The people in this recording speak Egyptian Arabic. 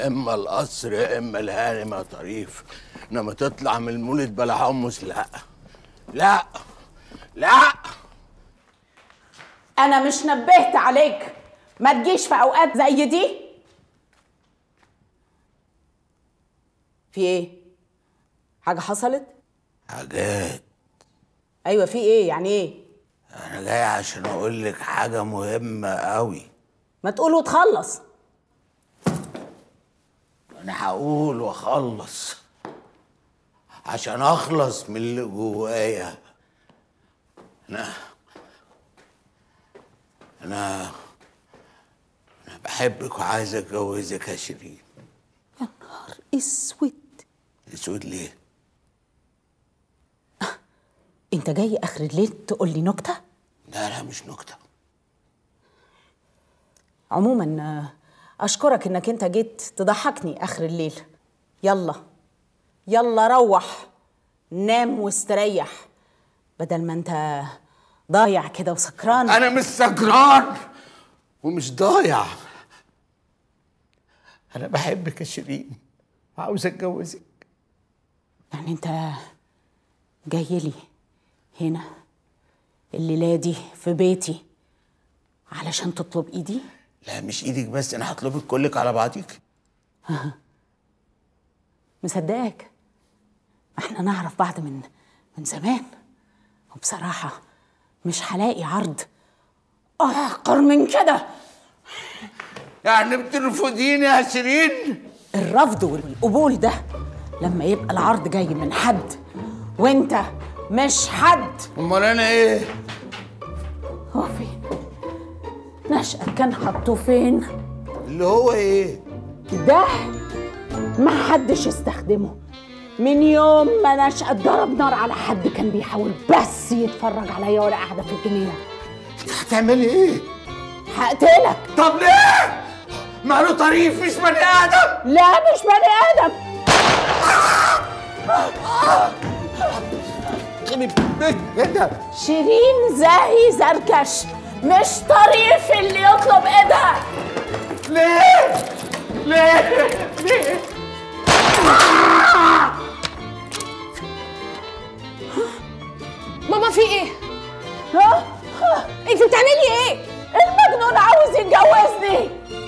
يا اما القصر يا اما الهانم يا طريف انما تطلع من المولد بلا حمص لا لا لا انا مش نبهت عليك ما تجيش في اوقات زي دي في ايه حاجه حصلت حاجات ايوه في ايه يعني ايه انا جاي عشان اقول لك حاجه مهمه قوي ما تقول وتخلص انا هقول واخلص عشان اخلص من اللي جوايا انا انا انا بحبك وعايز اتجوزك يا شيرين يا نهار اسود اسود ليه انت جاي اخر الليل تقول لي نكته لا لا مش نكته عموما آه، اشكرك انك انت جيت تضحكني اخر الليل يلا يلا روح نام واستريح بدل ما انت ضايع كده وسكران انا مش سكران ومش ضايع انا بحبك يا شيرين وعاوز اتجوزك يعني انت جاي لي هنا الليله دي في بيتي علشان تطلب ايدي لا مش ايدك بس انا هطلبك كلك على بعضيك مصدقك احنا نعرف بعض من من زمان وبصراحة مش هلاقي عرض أحقر من كده يعني بترفضيني يا شيرين الرفض والقبول ده لما يبقى العرض جاي من حد وانت مش حد امال انا ايه هو فين نشأة كان حطه فين اللي هو ايه ده ما حدش استخدمه من يوم ما نشأة ضرب نار على حد كان بيحاول بس يتفرج عليا وانا قاعدة في الجنينة انت هتعملي ايه هقتلك طب ليه ماله طريف مش بني ادم لا مش بني ادم ايه ده شيرين زاهي زركش مش طريف اللي يطلب ايدها ليه ليه ليه ماما في ايه؟ ها ها انت بتعملي ايه؟ المجنون عاوز يتجوزني